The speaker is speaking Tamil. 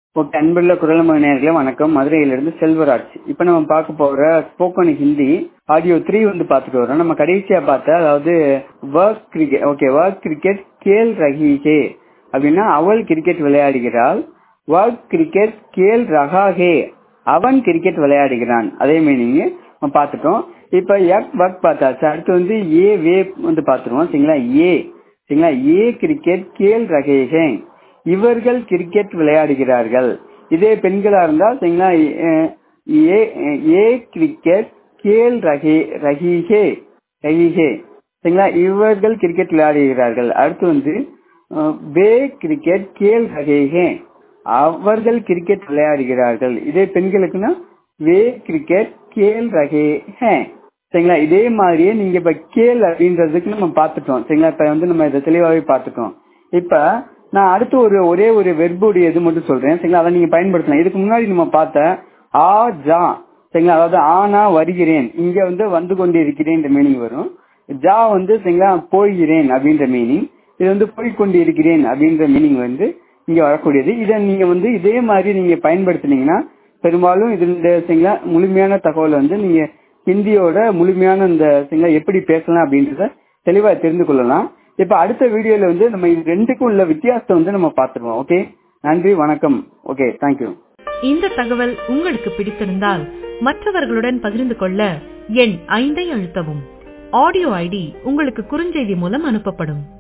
ஓகே அன்புள்ள குரலமக நேர்களே வணக்கம் மதுரையிலிருந்து செல்வராஜ் இப்போ நம்ம பார்க்க போகிற ஸ்போக்கன் ஹிந்தி ஆடியோ த்ரீ வந்து பார்த்துட்டு வரோம் நம்ம கடைசியாக பார்த்த அதாவது ஒர்க் கிரிக்கெட் ஓகே ஒர்க் கிரிக்கெட் கேல் ரஹீஹே அப்படின்னா அவள் கிரிக்கெட் விளையாடுகிறாள் ஒர்க் கிரிக்கெட் கேல் ரஹாஹே அவன் கிரிக்கெட் விளையாடுகிறான் அதே மீனிங் நம்ம பார்த்துட்டோம் இப்போ எக் ஒர்க் பார்த்தாச்சு அடுத்து வந்து ஏ வே வந்து பார்த்துருவோம் சரிங்களா ஏ சரிங்களா ஏ கிரிக்கெட் கேல் ரஹேஹே இவர்கள் கிரிக்கெட் விளையாடுகிறார்கள் இதே பெண்களா இருந்தால் சரிங்களா ஏ ஏ கிரிக்கெட் கேல் ரஹே ரஹீஹே ரஹீஹே சரிங்களா இவர்கள் கிரிக்கெட் விளையாடுகிறார்கள் அடுத்து வந்து வே கிரிக்கெட் கேல் ரஹேஹே அவர்கள் கிரிக்கெட் விளையாடுகிறார்கள் இதே பெண்களுக்குன்னா வே கிரிக்கெட் கேல் ரஹே ஹே சரிங்களா இதே மாதிரியே நீங்க இப்ப கேல் அப்படின்றதுக்கு நம்ம பார்த்துட்டோம் சரிங்களா இப்ப வந்து நம்ம இதை தெளிவாகவே பார்த்துட்டோம் இப்ப நான் அடுத்து ஒரு ஒரே ஒரு வெர்புடைய இது மட்டும் சொல்றேன் சரிங்களா அதை நீங்க பயன்படுத்தலாம் இதுக்கு முன்னாடி நம்ம பார்த்த ஆ ஜா சரிங்களா அதாவது ஆனா வருகிறேன் இங்க வந்து வந்து கொண்டு இருக்கிறேன் மீனிங் வரும் ஜா வந்து சரிங்களா போகிறேன் அப்படின்ற மீனிங் இது வந்து போய்கொண்டு இருக்கிறேன் அப்படின்ற மீனிங் வந்து இங்க வரக்கூடியது இதை நீங்க வந்து இதே மாதிரி நீங்க பயன்படுத்தினீங்கன்னா பெரும்பாலும் இது இந்த சரிங்களா முழுமையான தகவல் வந்து நீங்க ஹிந்தியோட முழுமையான இந்த சரிங்களா எப்படி பேசலாம் அப்படின்றத தெளிவா தெரிந்து கொள்ளலாம் இப்ப அடுத்த வீடியோல வந்து நம்ம இது ரெண்டுக்கும் உள்ள வித்தியாசத்தை வந்து நம்ம பார்த்துருவோம் ஓகே நன்றி வணக்கம் ஓகே தேங்க்யூ இந்த தகவல் உங்களுக்கு பிடித்திருந்தால் மற்றவர்களுடன் பகிர்ந்து கொள்ள எண் ஐந்தை அழுத்தவும் ஆடியோ ஐடி உங்களுக்கு குறுஞ்செய்தி மூலம் அனுப்பப்படும்